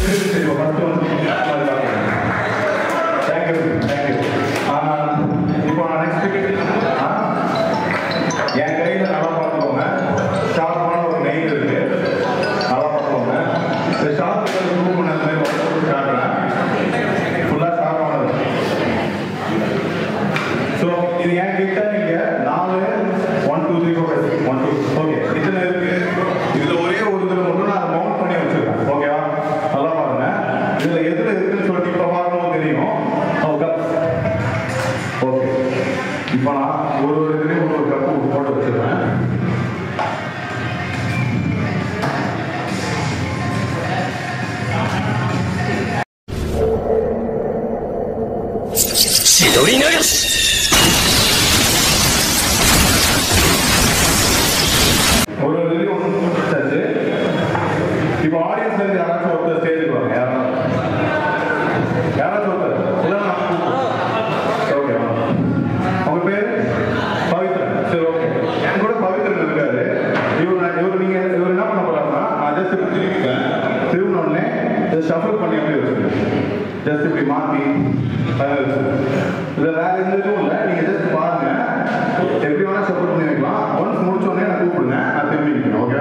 சரி சரி ஃபர்ஸ்ட் வந்து தேங்க்யூ தேங்க்யூ இப்போ நான் நெக்ஸ்ட் என் கையில் நல்லா பார்த்துக்கோங்க ஷார்ப்பான ஒரு நெயில் இருக்கு நல்லா பார்த்துக்கோங்க இந்த ஷார்ப் ப்ரூவ் பண்ண மாதிரி ஒர்க் காட்டுறேன் ஃபுல்லாக ஷார்ப்பானது ஸோ இது என் கிட்ட நீங்க நாலு one two three four one two okay இதில் இருக்கு இதில் ஒரே ஒரு இதில் மட்டும் நான் மவுண்ட் பண்ணி வச்சிருக்கேன் ஓகேவா நல்லா பாருங்க இதில் எதில் இருக்குன்னு சொல்லிட்டு இப்போ பார்க்கும்போது தெரியும் ஓகே ஓகே இப்போ நான் ஒரு ஒரு இதுலேயும் ஒரு ஒரு கப்பு போட்டு வச்சிருக்கேன் ஒரு ஒரு இதுலேயும் ஒன்று போட்டு வச்சாச்சு இப்போ ஆடியன்ஸ்ல இருந்து யாராச்சும் ஒருத்தர் ஸ்டேஜுக்கு வாங்க யாராச்சும் யாராச்சும் ஒருத்தர் இல்லை ஓகே உங்க பேர் பவித்ரன் சரி ஓகே என் கூட பவித்ரன் இருக்காரு இவர் நான் இவர் நீங்க இவர் என்ன பண்ண போறாருன்னா நான் ஜஸ்ட் இப்படி திருப்பிட்டேன் திரும்பின உடனே ஷஃபிள் பண்ணி அப்படியே வச்சிருக்கேன் ஜஸ்ட் இப்படி மாத்தி இதில் வேற எந்த இதுவும் இல்லை நீங்க ஜஸ்ட் பாருங்க எப்படி வேணா ஷஃபிள் பண்ணி வைக்கலாம் ஒன்ஸ் முடிச்ச உடனே நான் கூப்பிடுங்க நான் திரும்பி நிற்கணும் ஓகே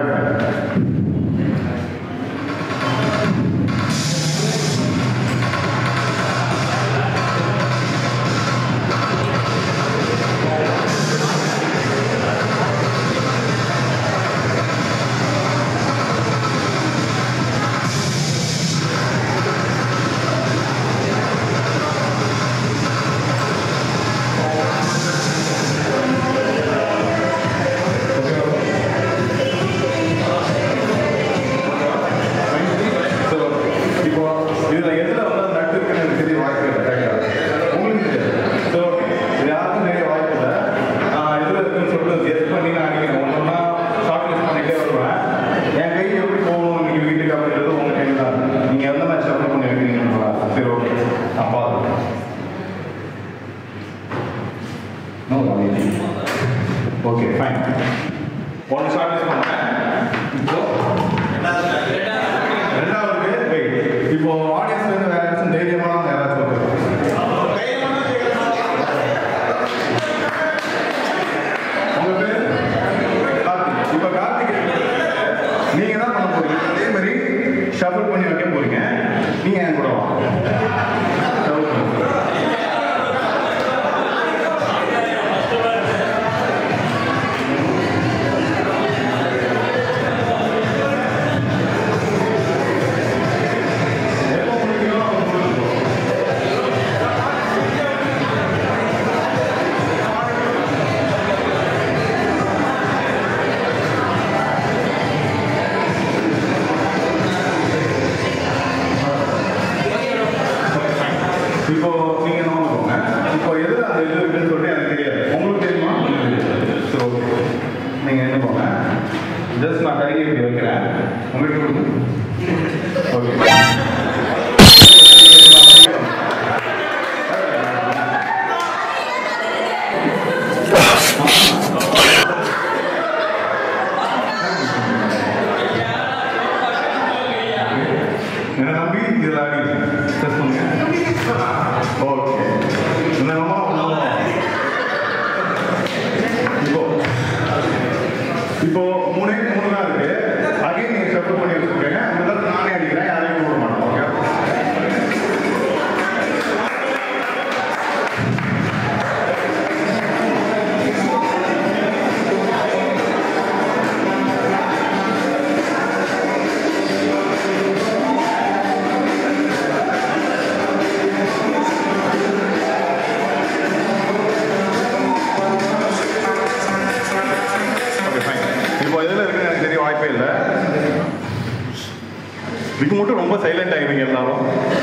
So, இப்போ இதுல எதுல வந்து அந்த நட்டு இருக்குன்னு எனக்கு தெரிய வாய்ப்பு இல்லை correct ஆ? உங்களுக்கு தெரியாது ஸோ இது யாருக்கும் தெரிய வாய்ப்பு இல்லை நான் எதுல இருக்குன்னு சொல்லிட்டு கெஸ் பண்ணி நான் அடிக்கிறேன் ஒன்றா ஷார்ட் லிஸ்ட் பண்ணிட்டே வருவேன் என் கை எப்படி போகணும் நீங்க வீட்டுக்கு அப்படின்றது உங்க கையில் தான் இருக்கு. நீங்க எந்த மாதிரி ஷஃபிள் பண்ணி வைக்கிறீங்கன்னு சொல்லலாம் சரி ஓகே நான் பார்த்துக்கிறேன் நோ ஓகே ஃபைன் ஒன்று ஷார்ட் லிஸ்ட் பண்ணேன் இப்போ ரெண்டாவது wait. இப்போ ஆடியன்ஸ்ல இருந்து வேற யாராச்சும் தைரியமான யாராச்சும் ஒருத்தர். உங்க பேர் கார்த்திக் இப்போ கார்த்திக் நீங்க என்ன பண்ண போறீங்க அதே மாதிரி ஷஃபிள் பண்ணி வைக்க போறீங்க நீங்க என் கூட வாங்க Shuffle பண்ணி. எப்போ முடிக்கணும் அப்போ முடிக்கணும். இப்போ நீங்க என்ன பண்ணுவோங்க இப்போ எதுல அந்த இது இருக்குன்னு சொல்லிட்டு எனக்கு தெரியாது உங்களுக்கு தெரியுமா உங்களுக்கு தெரியாது சரி ஓகே நீங்க என்ன போங்க ஜஸ்ட் நான் கையை இப்படி வைக்கிறேன் உங்களுக்கு கொடுங்க ஓகே என்ன நம்பி இதில் அடி டெஸ்ட் பண்ணுங்க ஓகே என்னமா இப்போ இப்போ மூணே மூணு தான் இருக்கு அகைன் நீங்க ஷஃபிள் பண்ணி வச்சிருக்கீங்க முதல்ல நானே அடிக்கிறேன் யாரையும் போட மாட்டோம் ஓகே ஓகே ஃபைன் இப்போ எதில் இருக்குன்னு எனக்கு தெரிய வாய்ப்பே இல்லை இதுக்கு மட்டும் ரொம்ப சைலண்ட் ஆகிடுவீங்க எல்லாரும்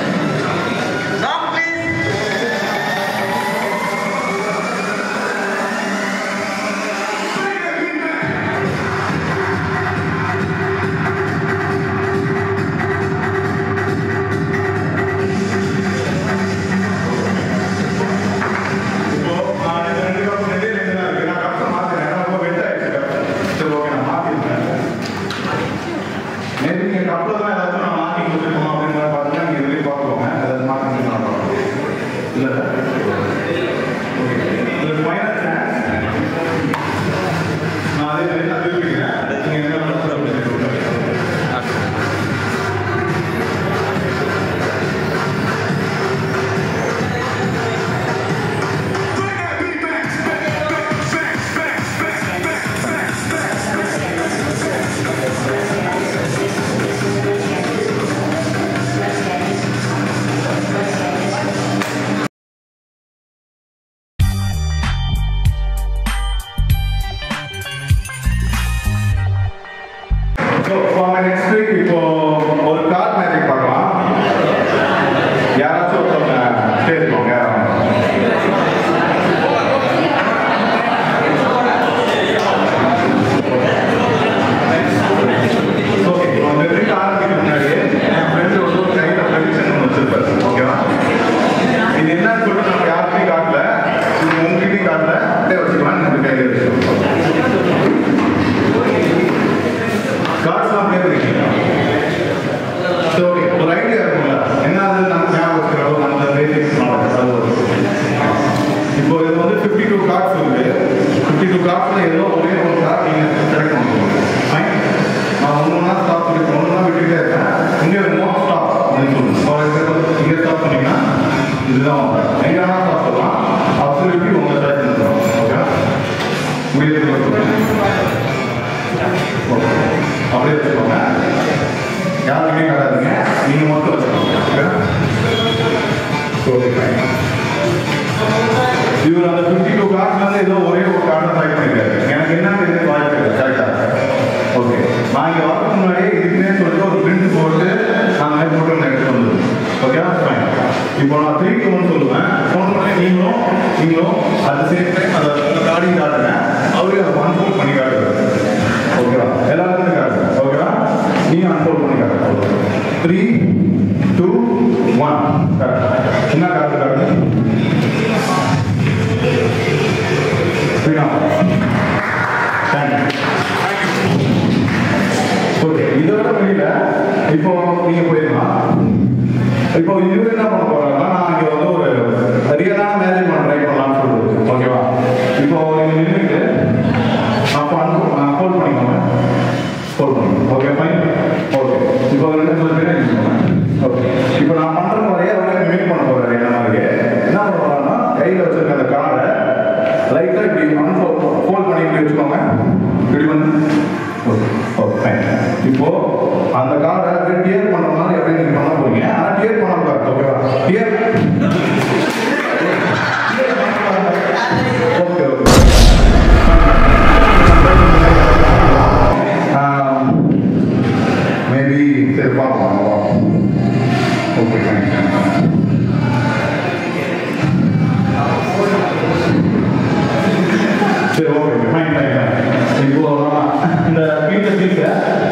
இப்போ நான் இந்த ரெண்டு கப் ரெண்டே ரெண்டு தான் இருக்கு நான் கப்பை மாத்துறேன் ஏன்னா ரொம்ப வெட் ஆயிடுச்சு கப் சரி ஓகே நான் மாத்திருக்கேன் நேற்று நீங்க கப்பில் தான் ஏதாச்சும் நான் மாத்தி கொடுத்துருக்கோம் அப்படின்னு வாங்க நெக்ஸ்ட் வீக் இப்போ ஒரு கார் மேஜிக் பார்க்கலாம் யாராச்சும் ஒருத்தவங்க ஸ்டேஜ் போங்க ஓகே இப்போ அந்த ட்ரிங்க் ஆரம்பிக்கிறதுக்கு முன்னாடியே என் ஃப்ரெண்டு வந்து ஒரு கையில் ப்ரெடிக்ஷன் ஒன்று வச்சிருப்பாரு ஓகேவா இது என்னன்னு சொல்லிட்டு நம்ம யாருக்கையும் காட்டல இது உங்ககிட்டயும் காட்டல அப்படியே வச்சுக்கலாம் நம்ம கையில் வச்சுக்கோம் கார்ட்ஸ்லாம் ப்ளே பண்ணிக்கலாம் சரி ஓகே ஒரு ஐடியா இருக்கும்ல என்ன அது நம்ம ஞாபகம் வச்சுக்கிறோம் அந்த பேசிக்ஸ் நாலேஜ் அது ஒரு இப்போ இது வந்து ஃபிஃப்டி டூ கார்ட்ஸ் இருக்கு ஃபிஃப்டி டூ கார்ட்ஸில் ஏதோ ஒரே ஒரு கார்டு நீங்கள் செலக்ட் பண்ணணும் ஃபைன் நான் ஒன்று ஒன்றா ஸ்டாப் பண்ணி ஒன்று ஒன்றா விட்டுட்டே இருக்கேன் இங்கே நோ ஸ்டாப் அப்படின்னு சொல்லணும் ஃபார் எக்ஸாம்பிள் இங்கே ஸ்டாப் பண்ணீங்கன்னா இதுதான் உங்க எங்கே வேணால் ஸ்டாப் பண்ணலாம் அப்சல்யூட்லி உங்கள் சாய்ஸ் பண்ணுறோம் ஓகே முடியாது ஓகே அப்படியே வச்சுக்கோங்க யாருக்குமே காட்டாதீங்க நீங்கள் மட்டும் வச்சுக்கோங்க ஓகே ஃபைன் இவர் அந்த ஃபிஃப்டி டூ கார்ட்ஸ்ல இருந்து ஏதோ ஒரே ஒரு கார்டை செலக்ட் பண்ணிருக்காரு எனக்கு என்ன தெரியுது வாய்ப்பு இல்லை கரெக்டா ஓகே நான் இங்க வரதுக்கு முன்னாடியே இதுக்குன்னே சொல்லிட்டு ஒரு பிரிண்ட் போட்டு நான் மாதிரி போட்டு ஒன்று எடுத்து வந்தது ஓகே ஃபைன் இப்போ நான் த்ரீ டூ ஒன் சொல்லுவேன் ஃபோன் பண்ணி நீங்களும் நீங்களும் அட் சேம் டைம் அதை கார்டையும் காட்டுறேன் அவரே அதை அன்ஃபோல்ட் பண்ணி காட்டுறாரு ஓகேவா எல்லாருக்கும் காட்டுறேன் ஓகேவா நீங்க அன்ஃபோல்ட் பண்ணி காட்டுறேன் த்ரீ டூ ஒன் கரெக்ட் என்ன காட்டு காட்டு ஓகே இதோட வெளியில இப்போ நீங்க போயிடலாம் இப்போ இவரு என்ன பண்ண போறாருன்னா நான் இங்க வந்து ஒரு ரியலான மேரேஜ் பண்ண ட்ரை பண்ணலாம்னு சொல்லுது ஓகேவா இப்போ இங்க நின்றுட்டு நான் ஃபோன் ஃபோன் பண்ணிக்கோங்க ஃபோன் பண்ணுங்க ஓகே ஃபைன் ஓகே இப்போ ஒரு ரெண்டு மூணு பேர் ஓகே இப்போ நான் பண்ற முறையே அவரே மிமிக் பண்ண போறாரு என்ன மாதிரி என்ன பண்ண போறாருன்னா கையில வச்சிருக்க அந்த கார்டை லைட்டா இப்படி அன்ஃபோல் ஃபோல்ட் பண்ணி இப்படி வச்சுக்கோங்க இப்படி பண்ணு ஓகே ஓகே ஃபைன் இப்போ அந்த கார்டை அப்படியே டியர் பண்ற மாதிரி எப்படி நீங்க பண்ண போறீங்க ஆனா டியர் பண்ணக்கூடாது ஓகேவா டியர் ஓகே ஓகே மேபி சரி பார்க்கலாம் ஓகே ஃபைன் சரி ஓகே ஃபைன் ஃபைன் இப்போ இந்த வீட்டில் சீட்டை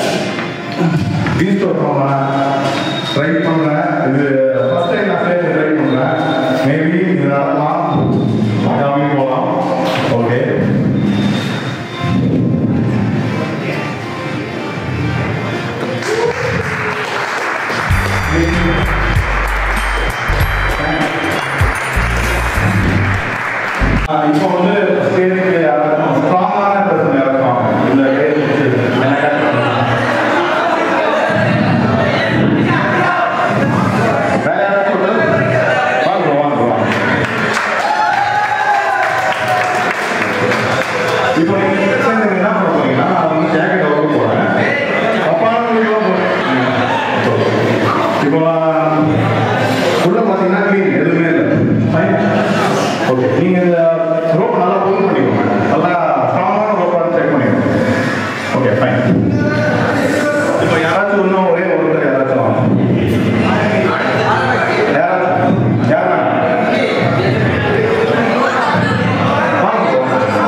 பீச் ஓட்டுறோம் ட்ரை பண்ணேன் இது ஃபர்ஸ்ட் டைம் நான் ஸ்டேஜ் ட்ரை பண்ணேன் மேபி இது நடக்கலாம் அகாமி போகலாம் ஓகே இப்போ வந்து ஸ்டேஜுக்கு யாராச்சும் ஸ்ட்ராங்கான பர்சன் யாராச்சும் வாங்க. இந்த கையை பிடிச்சி எனக்கு வேற யாராச்சும் ஒருத்தர்? வாங்க bro, வாங்க bro, வாங்க. இப்போ நீங்க பிரச்சனை என்ன பண்ண போறீங்கன்னா நான் வந்து ஜாக்கெட் அவுக்க போறேன் அப்பாவும் இப்போ நான் உள்ள பாத்தீங்கன்னா க்ளீன் எதுவுமே இல்லை ஃபைன் ஓகே நீங்க இந்த ரோப் நல்லா புல் பண்ணிக்கோங்க நல்லா ஸ்ட்ராங்கான ரோப்பாக செக் பண்ணிக்கோங்க ஓகே ஃபைன் இப்போ யாராச்சும் இன்னும் ஒரே ஒருத்தர் யாராச்சும் வாங்க. யாராச்சும் யார் வேணும்? வாங்க bro.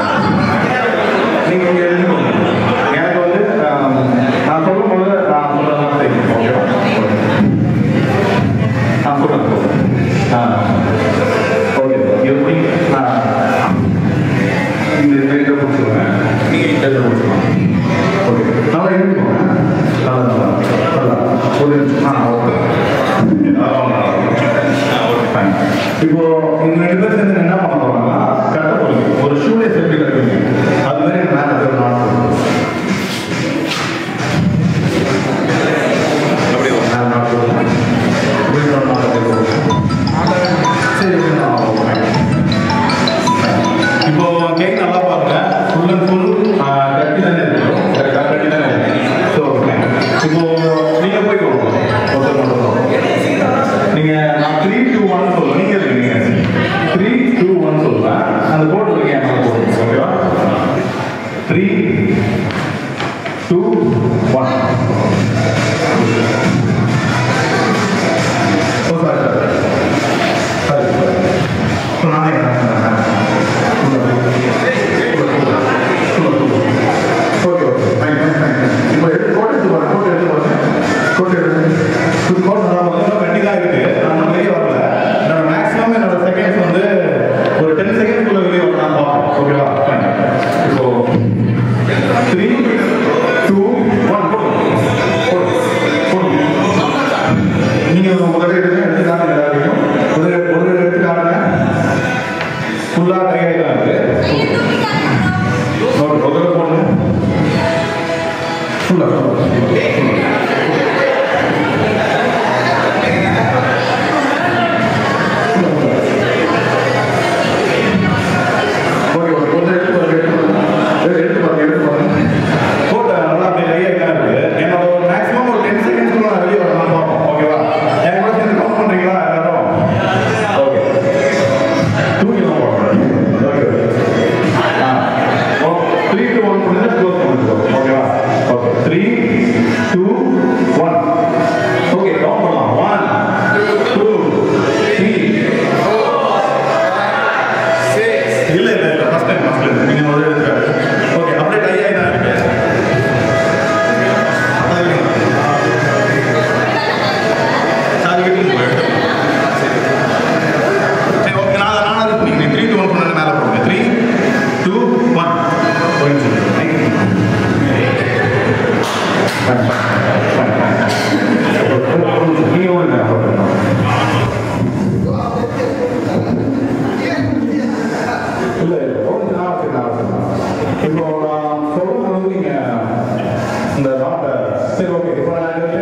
நீங்க இங்க எழுதிக்கோங்க எனக்கு வந்து ஆம், நான் சொல்லும்போது நான் சொல்றதான் செய்யும் ஓகேவா நான் சொல்றேன் ஆ ஓகே எப்படி நான் இந்த இந்த இதை பிடிச்சிருவேன் நீங்கள் இந்த இதை பிடிச்சிருவாங்க ஓகே நல்லா எழுதிக்கோங்க நல்லா நல்லா நல்லா ஒரு ஆ ஓகே இப்போ இந்த ரெண்டு பேர் சேர்ந்து என்ன பண்ண போறாங்கன்னா கட்ட போறீங்க ஒரு ஷூலேஸ் எப்படி கட்டுவீங்க அது மாதிரி எனக்கு மேலே ஒரு நாள் அப்படி ஒரு நாலு நாள் போடுவோம் இப்படி ஒரு நாள் போடுவோம் சரி நான் ஓகே இப்போ கை நல்லா பாருங்க ஃபுல் அண்ட் ஃபுல் கட்டி தானே இருக்கும் கரெக்டாக கட்டி தானே ஸோ ஓகே இப்போ நீங்க போய் கொடுங்க ஒருத்தர் மட்டும் நீங்க நான் த்ரீ டூ ஒன் சொல்லுவேன் நீங்க இருக்கீங்க த்ரீ டூ ஒன் சொல்லுவேன் டூ ஒன் ஓகே கவுண்ட் பண்ணலாம் ஒன் டூ த்ரீ இல்ல இல்ல இல்ல ஃபர்ஸ்ட் டைம் ஃபர்ஸ்ட் டைம் நீங்க முதல்ல எடுத்துக்காரு ஓகே அப்படியே டை ஆகி தான் இருக்கு சார் வீட்டுக்கு போயிட்டு சரி ஓகே நான் நான் அது பண்ணிக்கிறேன் த்ரீ டூ ஒன் பண்ணி மேலே போடுங்க த்ரீ டூ ஒன் போயிட்டு நீங்க ஒன்று இல்ல இல்ல கொஞ்சம் நாள் சரி நாள் இப்போ நான் சொல்றது வந்து நீங்க இந்த நாட்டை சரி ஓகே இப்போ நான்